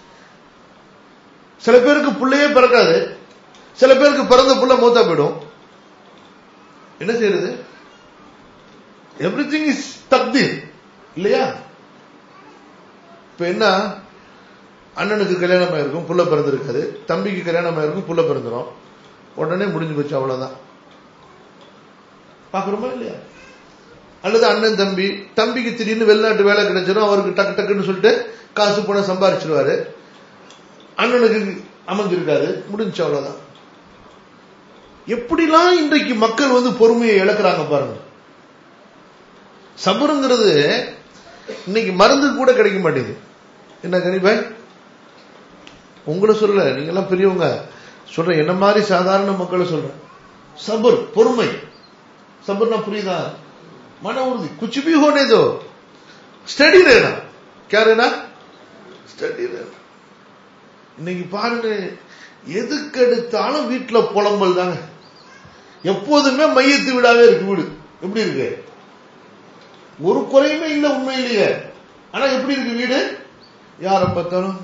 சில பேருக்கு பிள்ளையே பிறக்காது சில பேருக்கு பிறந்த புள்ள மூத்தா போயிடும் என்ன செய்யறது எவ்ரி திங் இஸ் தக்தீர் இல்லையா இப்ப என்ன அண்ணனுக்கு கல்யாணம் ஆயிருக்கும் புள்ள பிறந்திருக்காது தம்பிக்கு கல்யாணம் ஆயிருக்கும் புள்ள பிறந்துரும் உடனே முடிஞ்சு போச்சு அவ்வளவுதான் பாக்குறோமா இல்லையா அல்லது அண்ணன் தம்பி தம்பிக்கு திடீர்னு வெளிநாட்டு வேலை கிடைச்சிடும் அவருக்கு டக்கு டக்குன்னு சொல்லிட்டு காசு பணம் சம்பாரிச்சிருவாரு அண்ணனுக்கு அமைஞ்சிருக்காது முடிஞ்சு அவ்வளவுதான் எப்படிலாம் இன்றைக்கு மக்கள் வந்து பொறுமையை இழக்கிறாங்க பாருங்க சபருங்கிறது இன்னைக்கு மருந்து கூட கிடைக்க மாட்டேங்குது என்ன கணிபாய் உங்களை சொல்லல நீங்க எல்லாம் பெரியவங்க சொல்ற என்ன மாதிரி சாதாரண மக்களை சொல்றேன் சபர் பொறுமை சபர்னா புரியுதா மன உறுதி குச்சி भी होने दो ஸ்டடி रहना क्या रहना ஸ்டடி रहना இன்னைக்கு பாருங்க எதுக்கு எடுத்தாலும் வீட்டுல புலம்பல் தாங்க எப்போதுமே மையத்து விடாவே இருக்கு வீடு எப்படி இருக்கு ஒரு குறையுமே இல்ல உண்மையிலேயே ஆனா எப்படி இருக்கு வீடு யார பார்த்தாலும்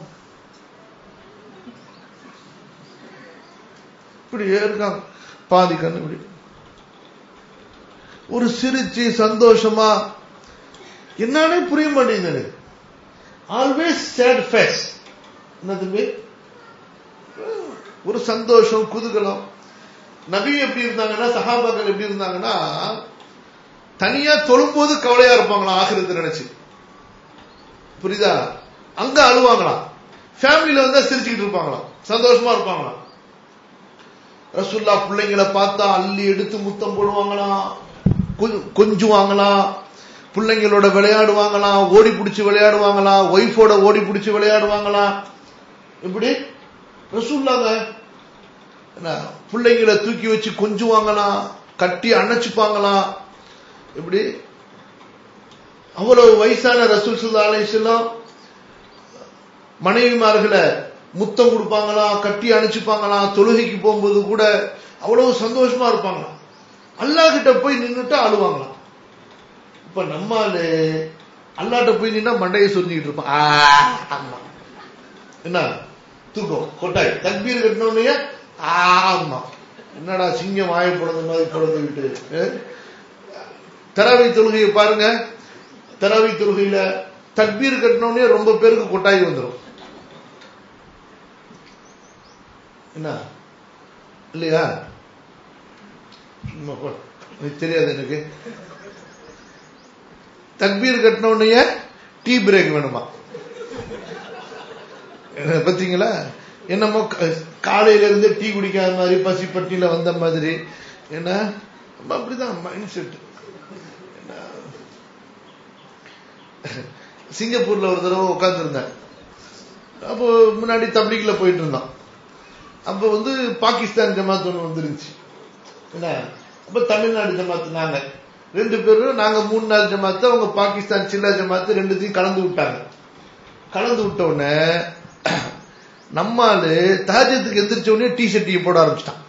இப்படியே இருக்காங்க பாதி கண்ணு இப்படி ஒரு சிரிச்சு சந்தோஷமா என்னன்னே புரிய மாட்டேங்குது எனக்கு ஆல்வேஸ் சேட் ஃபேஸ் என்ன தம்பி ஒரு சந்தோஷம் குதூகலம் நபி எப்படி இருந்தாங்கன்னா சஹாபாக்கள் எப்படி இருந்தாங்கன்னா தனியா தொழும்போது கவலையா இருப்பாங்களா ஆகிரத்தை நினைச்சு புரியுதா அங்க அழுவாங்களாம் ஃபேமிலியில வந்தா சிரிச்சுக்கிட்டு இருப்பாங்களாம் சந்தோஷமா இருப்பாங்களாம் ரசுல்லா பிள்ளைங்களை பார்த்தா அள்ளி எடுத்து முத்தம் போடுவாங்களாம் கொஞ்சுவாங்களாம் பிள்ளைங்களோட விளையாடுவாங்களாம் ஓடி பிடிச்சி விளையாடுவாங்களாம் ஒய்ஃபோட ஓடி பிடிச்சி விளையாடுவாங்களாம் எப்படி ரசூல்லாங்க என்ன பிள்ளைங்களை தூக்கி வச்சு கொஞ்சுவாங்களாம் கட்டி அணைச்சுப்பாங்களாம் எப்படி அவ்வளவு வயசான ரசூல் சுல்லா அலிஸ்லாம் மனைவிமார்களை முத்தம் கொடுப்பாங்களாம் கட்டி அணைச்சுப்பாங்களாம் தொழுகைக்கு போகும்போது கூட அவ்வளவு சந்தோஷமா இருப்பாங்களாம் அல்லா கிட்ட போய் நின்றுட்டு அழுவாங்களாம் இப்ப நம்மாலு அல்லாட்ட போய் நின்னா மண்டையை சொரிஞ்சுக்கிட்டு இருப்பான் ஆமா என்ன தூக்கம் கொட்டாய் தக்பீர் கட்டினோடனே ஆமா என்னடா சிங்கம் வாய பிறந்த மாதிரி பிறந்துகிட்டு தராவி தொழுகையை பாருங்க தராவி தொழுகையில தக்பீர் கட்டினோடனே ரொம்ப பேருக்கு கொட்டாய் வந்துடும் என்ன இல்லையா தெரியாது எனக்கு தக்பீர் கட்டினோடனே டீ பிரேக் வேணுமா பாத்தீங்களா என்னமோ காலையில இருந்து டீ குடிக்காத மாதிரி பசி பட்டியில வந்த மாதிரி என்ன அப்படிதான் மைண்ட் செட் சிங்கப்பூர்ல ஒரு தடவை உட்காந்துருந்தேன் அப்போ முன்னாடி தப்லீக்ல போயிட்டு இருந்தான் அப்ப வந்து பாகிஸ்தான் ஜமாத் ஒன்று வந்துருந்துச்சு என்ன அப்ப தமிழ்நாடு ஜமாத் நாங்க ரெண்டு பேரும் நாங்க மூணு நாள் ஜமாத்து அவங்க பாகிஸ்தான் சில்லா ஜமாத்து ரெண்டுத்தையும் கலந்து விட்டாங்க கலந்து விட்ட உடனே நம்மாலு தாஜத்துக்கு எந்திரிச்ச உடனே டீ ஷர்ட்டியை போட ஆரம்பிச்சிட்டான்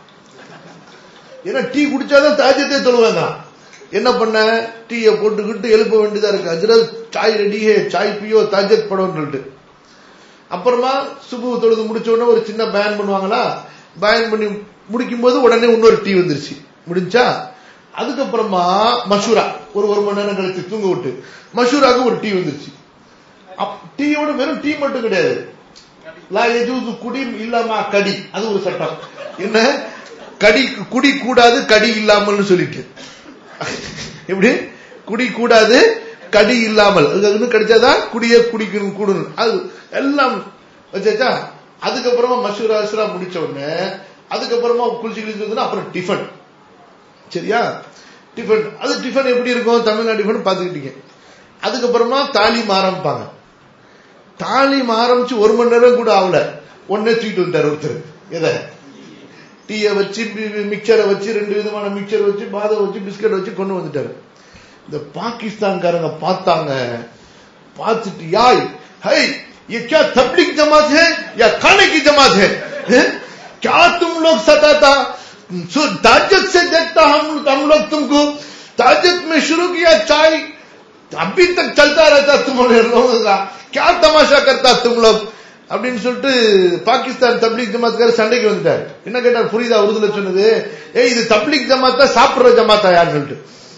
ஏன்னா டீ குடிச்சாதான் தாஜத்தே தொழுவாங்க என்ன பண்ண டீயை போட்டுக்கிட்டு எழுப்ப வேண்டியதா இருக்கு அஜரத் சாய் ரெடி ஹே சாய் பியோ தாஜத் படம்னு சொல்லிட்டு அப்புறமா சுபு தொழுது முடிச்ச உடனே ஒரு சின்ன பயன் பண்ணுவாங்களா பயன் பண்ணி முடிக்கும் போது உடனே இன்னொரு டீ வந்துருச்சு முடிஞ்சா அதுக்கப்புறமா மஷூரா ஒரு ஒரு மணி நேரம் கழிச்சு தூங்க விட்டு மஷூராக்கு ஒரு டீ வந்துருச்சு டீயோட வெறும் டீ மட்டும் கிடையாது லா எஜூது குடி இல்லாம கடி அது ஒரு சட்டம் என்ன கடி குடி கூடாது கடி இல்லாமல்னு சொல்லிட்டு எப்படி குடி கூடாது கடி இல்லாமல் அது கிடைச்சாதான் குடிய குடிக்கணும் கூடணும் அது எல்லாம் வச்சாச்சா அதுக்கப்புறமா மஷூரா அசுரா முடிச்ச உடனே அதுக்கப்புறமா குளிச்சு கிழிச்சு அப்புறம் டிஃபன் சரியா டிஃபன் அது டிஃபன் எப்படி இருக்கும் தமிழ்நாடு டிஃபன் பார்த்துக்கிட்டீங்க அதுக்கப்புறமா தாலீம் ஆரம்பிப்பாங்க தாலீம் ஆரம்பிச்சு ஒரு மணி நேரம் கூட ஆகல உடனே தூக்கிட்டு வந்துட்டார் ஒருத்தர் எதை டீயை வச்சு மிக்சரை வச்சு ரெண்டு விதமான மிக்சர் வச்சு பாதம் வச்சு பிஸ்கட் வச்சு கொண்டு வந்துட்டாரு இந்த பாகிஸ்தான்காரங்க பார்த்தாங்க பார்த்துட்டு யாய் ஹை ये क्या तबलीग जमात है या खाने की जमात है हैं? क्या तुम लोग सताता ताजत से देखता हम हम लोग तुमको ताजत में शुरू किया चाय अभी तक चलता रहता तुम्हारे लोगों का क्या तमाशा करता तुम लोग அப்படின்னு சொல்லிட்டு பாகிஸ்தான் தப்லீக் ஜமாத்கார சண்டைக்கு வந்துட்டார் என்ன கேட்டார் புரியுதா உருதுல சொன்னது ஏ இது தப்லீக் ஜமாத்தா சாப்பிடுற ஜமாத்தா யாருன்னு சொல்லிட்டு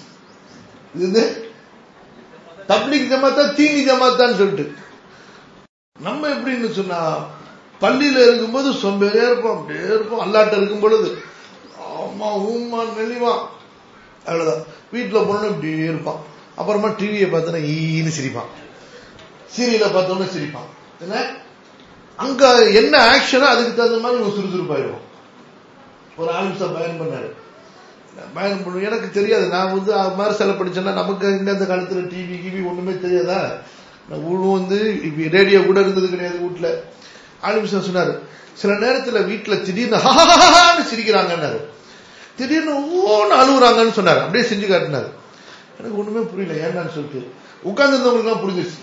இது தப்லீக் ஜமாத்தா தீனி ஜமாத்தான்னு சொல்லிட்டு நம்ம எப்படின்னு சொன்னா பள்ளியில இருக்கும்போது சொம்பேறியா இருப்போம் அப்படியே இருப்போம் அல்லாட்ட இருக்கும் பொழுது ஆமா ஊமா நெளிவா அவ்வளவுதான் வீட்டுல போனோம் இப்படியே இருப்பான் அப்புறமா டிவியை பார்த்தோன்னா ஈன்னு சிரிப்பான் சீரியலை பார்த்தோன்னா சிரிப்பான் என்ன அங்க என்ன ஆக்ஷனோ அதுக்கு தகுந்த மாதிரி ஒரு சுறுசுறுப்பாயிடுவோம் ஒரு ஆலிம்சா பயன் பண்ணாரு பயன் பண்ணுவோம் எனக்கு தெரியாது நான் வந்து அது மாதிரி செல படிச்சேன்னா நமக்கு இந்த அந்த காலத்துல டிவி கிவி ஒண்ணுமே தெரியாதா ஊழும் வந்து ரேடியோ கூட இருந்தது கிடையாது வீட்டுல ஆலிம்சா சொன்னாரு சில நேரத்துல வீட்டுல திடீர்னு ஹான்னு சிரிக்கிறாங்கன்னாரு திடீர்னு ஓன்னு அழுகுறாங்கன்னு சொன்னாரு அப்படியே செஞ்சு காட்டினாரு எனக்கு ஒண்ணுமே புரியல ஏன்னான்னு சொல்லிட்டு உட்கார்ந்து இருந்தவங்களுக்கு தான் புரிஞ்சிச்சு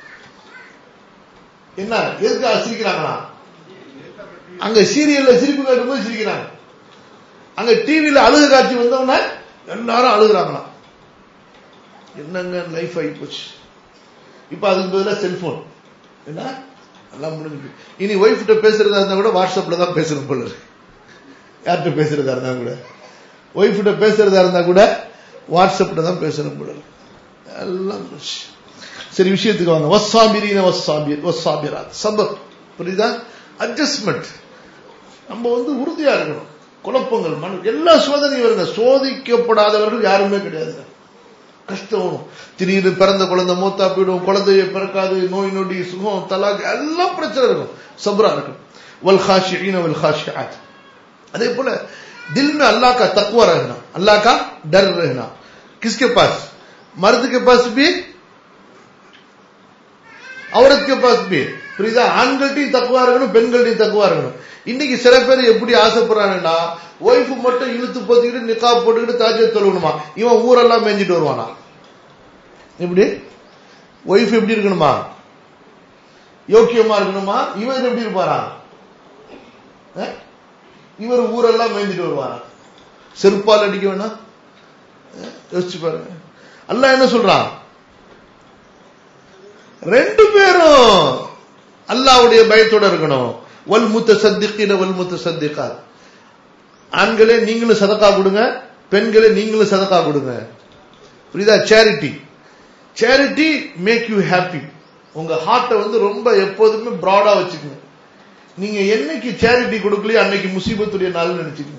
என்ன எதுக்கு சிரிக்கிறாங்களா அங்க சீரியல்ல சிரிப்பு காட்டும்போது சிரிக்கிறாங்க அங்க டிவியில அழுகு காட்சி வந்தவன எல்லாரும் அழுகுறாங்களாம் என்னங்க லைஃப் ஆகி போச்சு இப்ப அதுக்கு பதிலாக செல்போன் என்ன எல்லாம் முடிஞ்சு இனி ஒய்ஃப் கிட்ட பேசுறதா இருந்தா கூட வாட்ஸ்அப்ல தான் பேசணும் போல யார்கிட்ட பேசுறதா இருந்தா கூட ஒய்ஃப் கிட்ட பேசுறதா இருந்தா கூட வாட்ஸ்அப்ல தான் பேசணும் போல எல்லாம் போச்சு சரி விஷயத்துக்கு வாங்க வசாபிரீன வசாபிர் வசாபிராத் சபர் புரியுதா அட்ஜஸ்ட்மெண்ட் நம்ம வந்து உறுதியா இருக்கணும் குழப்பங்கள் மன எல்லா சோதனையும் வருங்க சோதிக்கப்படாதவர்கள் யாருமே கிடையாது கஷ்டம் வரும் திடீர்னு பிறந்த குழந்தை மூத்தா போயிடும் குழந்தைய பிறக்காது நோய் நொடி சுகம் தலாக் எல்லாம் பிரச்சனை இருக்கும் சப்ரா இருக்கும் वल खाशिईन वल खाशिआत அதே போல दिल में अल्लाह का तकवा रहना अल्लाह का डर रहना किसके पास मर्द के पास भी औरत के पास भी புரியுதா ஆண்கள்ட்டையும் தக்குவா இருக்கணும் பெண்கள்ட்டையும் தக்குவா இருக்கணும் இன்னைக்கு சில பேர் எப்படி ஆசைப்படுறாங்கன்னா ஒய்ஃப் மட்டும் இழுத்து போத்திக்கிட்டு நிக்கா போட்டுக்கிட்டு தாஜ தொழுகணுமா இவன் ஊரெல்லாம் மேஞ்சிட்டு வருவானா எப்படி ஒய்ஃப் எப்படி இருக்கணுமா யோக்கியமா இருக்கணுமா இவர் எப்படி இருப்பாரா இவர் ஊரெல்லாம் மேய்ஞ்சிட்டு வருவாரா செருப்பால் அடிக்க வேணாம் யோசிச்சு பாருங்க அல்ல என்ன சொல்றான் ரெண்டு பேரும் அல்லாவுடைய பயத்தோட இருக்கணும் வல் முத்த சத்திக்கின வல் முத்த சத்திகா ஆண்களே நீங்களும் சதக்கா கொடுங்க பெண்களே நீங்களும் சதக்கா கொடுங்க புரியுதா charity charity make you happy உங்க ஹார்ட்டை வந்து ரொம்ப எப்போதுமே ப்ராடா வச்சுக்கோங்க நீங்க என்னைக்கு சேரிட்டி கொடுக்கலையோ அன்னைக்கு முசீபத்துடைய நாள் நினைச்சுக்கோங்க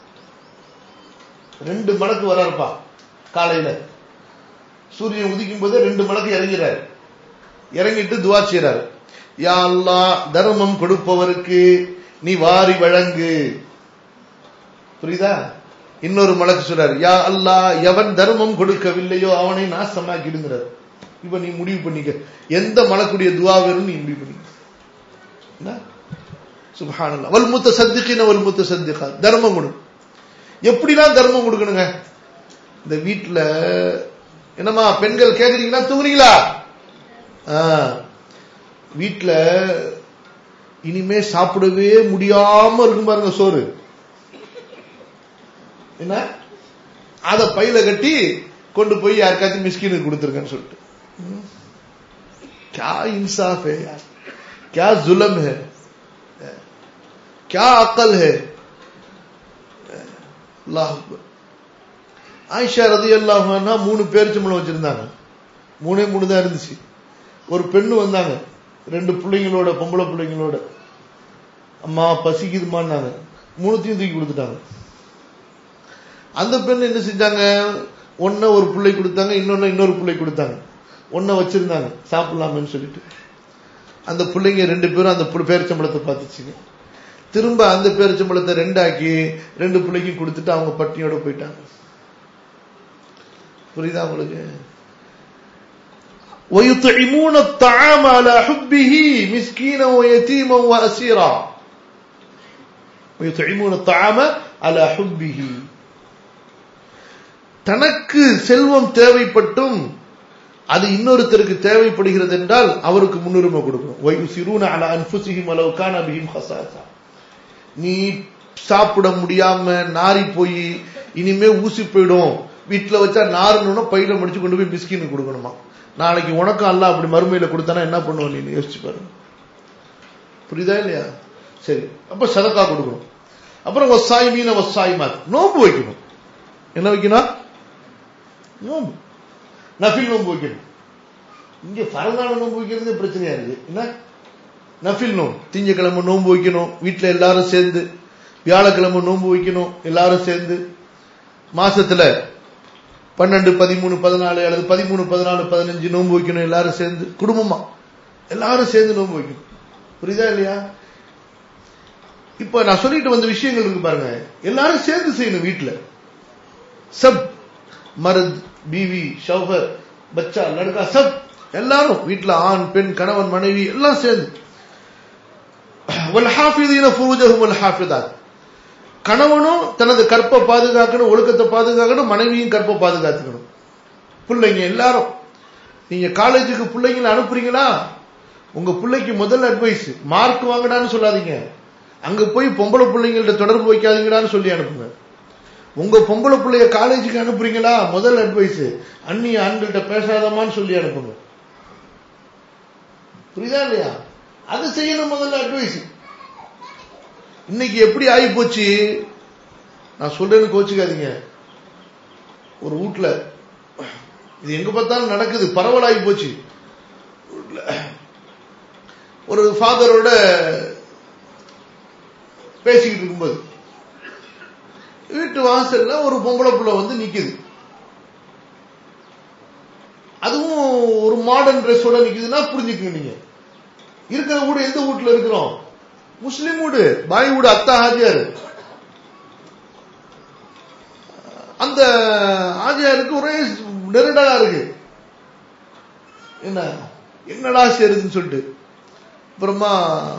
ரெண்டு மடக்கு வராருப்பா காலையில சூரியன் உதிக்கும் போது ரெண்டு மடக்கு இறங்கிறாரு இறங்கிட்டு துவா செய்யறாரு யா அல்லா தர்மம் கொடுப்பவருக்கு நீ வாரி வழங்கு புரியுதா இன்னொரு மலக்கு சொல்றாரு யா அல்லா எவன் தர்மம் கொடுக்கவில்லையோ அவனை நாசமாக்கிடுங்கிறார் இப்ப நீ முடிவு பண்ணிக்க எந்த மலக்குடைய துவா வேணும் நீ முடிவு பண்ணிக்க என்ன சுபஹானல்லாஹ் வல் முத்தசத்திகின வல் முத்தசத்திகா தர்மம் கொடு எப்படிலாம் தர்மம் கொடுக்கணுங்க இந்த வீட்டுல என்னம்மா பெண்கள் கேக்குறீங்களா தூங்குறீங்களா வீட்டுல இனிமே சாப்பிடவே முடியாம இருக்கும் பாருங்க சோறு என்ன அத பையில கட்டி கொண்டு போய் யாருக்காச்சும் மிஸ்கினுக்கு கொடுத்துருக்கேன்னு சொல்லிட்டு क्या इंसाफ है यार क्या जुल्म है क्या अकल है அல்லாஹ் ஆயிஷா ரதி அல்லாஹா மூணு பேரிச்சம்பளம் வச்சிருந்தாங்க மூணே மூணு தான் இருந்துச்சு ஒரு பெண்ணு வந்தாங்க ரெண்டு பிள்ளைங்களோட பொம்பளை பிள்ளைங்களோட அம்மா பசிக்குதுமான்னாங்க மூணுத்தையும் தூக்கி கொடுத்துட்டாங்க அந்த பெண் என்ன செஞ்சாங்க ஒன்ன ஒரு பிள்ளை கொடுத்தாங்க இன்னொன்னு இன்னொரு பிள்ளை கொடுத்தாங்க ஒன்ன வச்சிருந்தாங்க சாப்பிடலாமேன்னு சொல்லிட்டு அந்த பிள்ளைங்க ரெண்டு பேரும் அந்த பேரிச்சம்பளத்தை பார்த்துச்சுங்க திரும்ப அந்த பேரிச்சம்பளத்தை ரெண்டாக்கி ரெண்டு பிள்ளைக்கும் கொடுத்துட்டு அவங்க பட்டினியோட போயிட்டாங்க புரியுதா உங்களுக்கு ويطعمون الطعام على حبه مسكينا ويتيما واسيرا ويطعمون الطعام على حبه தனக்கு செல்வம் தேவைப்பட்டும் அது இன்னொருத்தருக்கு தேவைப்படுகிறது என்றால் அவருக்கு முன்னுரிமை கொடுக்கணும் ويسرون على انفسهم ولو كان بهم خصاصه நீ சாப்பிட முடியாம நாரி போய் இனிமே ஊசி போயிடும் வீட்டுல வச்சா நாருன்னு பையில முடிச்சு கொண்டு போய் பிஸ்கின்னு கொடுக்கணுமா நாளைக்கு உனக்கும் அல்ல அப்படி மறுமையில கொடுத்தானா என்ன பண்ணுவோம் நீ யோசிச்சு பாருங்க புரியுதா இல்லையா சரி அப்ப சதக்கா கொடுக்கணும் அப்புறம் வசாய் மீன வசாய் மாத் நோம்பு வைக்கணும் என்ன வைக்கணும் நோம்பு நஃபில் நோம்பு வைக்கணும் இங்க பரதான நோம்பு வைக்கிறது பிரச்சனையா இருக்கு என்ன நஃபில் நோம்பு திங்கக்கிழமை நோம்பு வைக்கணும் வீட்டுல எல்லாரும் சேர்ந்து வியாழக்கிழமை நோம்பு வைக்கணும் எல்லாரும் சேர்ந்து மாசத்துல பன்னெண்டு பதிமூணு பதினாலு அல்லது பதிமூணு பதினாலு பதினஞ்சு நோன்பு வைக்கணும் எல்லாரும் சேர்ந்து குடும்பமா எல்லாரும் சேர்ந்து நோன்பு வைக்கணும் புரியுதா இல்லையா இப்ப நான் சொல்லிட்டு வந்த விஷயங்கள் இருக்கு பாருங்க எல்லாரும் சேர்ந்து செய்யணும் வீட்டுல சப் மருத் பீவி ஷௌஹர் பச்சா லடுக்கா சப் எல்லாரும் வீட்டுல ஆண் பெண் கணவன் மனைவி எல்லாம் சேர்ந்து வல்ஹாஃபிதீன ஃபுரூஜஹும் வல்ஹாஃபிதாத் கணவனும் தனது கற்பை பாதுகாக்கணும் ஒழுக்கத்தை பாதுகாக்கணும் மனைவியும் கற்பை பாதுகாத்துக்கணும் பிள்ளைங்க எல்லாரும் நீங்க காலேஜுக்கு பிள்ளைங்களை அனுப்புறீங்களா உங்க பிள்ளைக்கு முதல் அட்வைஸ் மார்க் வாங்கடான்னு சொல்லாதீங்க அங்க போய் பொம்பளை பிள்ளைங்கள்ட்ட தொடர்பு வைக்காதீங்கடான்னு சொல்லி அனுப்புங்க உங்க பொம்பளை பிள்ளைய காலேஜுக்கு அனுப்புறீங்களா முதல் அட்வைஸ் அந்நிய ஆண்கள்ட்ட பேசாதமான்னு சொல்லி அனுப்புங்க புரியுதா இல்லையா அது செய்யணும் முதல்ல அட்வைஸ் இன்னைக்கு எப்படி ஆகி போச்சு நான் சொல்றேன்னு கோச்சுக்காதீங்க ஒரு வீட்டுல இது எங்க பார்த்தாலும் நடக்குது பரவலாகி போச்சு ஒரு ஃபாதரோட பேசிக்கிட்டு இருக்கும்போது வீட்டு வாசல்ல ஒரு பொம்பளை புள்ள வந்து நிக்குது அதுவும் ஒரு மாடர்ன் ட்ரெஸ்ஸோட நிக்குதுன்னா புரிஞ்சுக்கங்க நீங்க இருக்கிற வீடு எந்த வீட்டுல இருக்கிறோம் முஸ்லிம் வீடு பாய் வீடு அத்தா ஹாஜியார் அந்த ஆஜியாருக்கு ஒரே நெருடலா இருக்கு என்ன என்னடா சேருதுன்னு சொல்லிட்டு அப்புறமா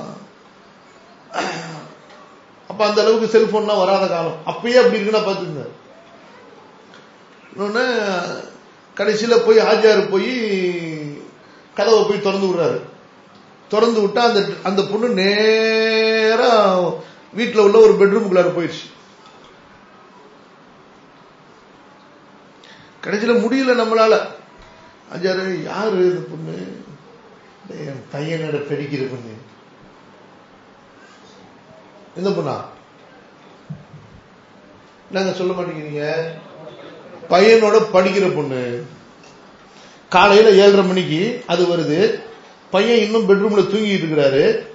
அப்ப அந்த அளவுக்கு செல்போன்லாம் வராத காலம் அப்பயே அப்படி இருக்குன்னா பாத்துங்க இன்னொன்னு கடைசியில போய் ஆஜியார் போய் கதவை போய் திறந்து விடுறாரு திறந்து விட்டா அந்த அந்த பொண்ணு நேரா வீட்டுல உள்ள ஒரு பெட்ரூமுக்குள்ளார போயிடுச்சு கடைசியில முடியல நம்மளால அஞ்சாறு யாரு இந்த பொண்ணு என் பையனோட பெடிக்கிற பொண்ணு எந்த பொண்ணா நாங்க சொல்ல மாட்டேங்கிறீங்க பையனோட படிக்கிற பொண்ணு காலையில ஏழரை மணிக்கு அது வருது பையன் இன்னும் பெட்ரூம்ல தூங்கிட்டு இருக்கிறாரு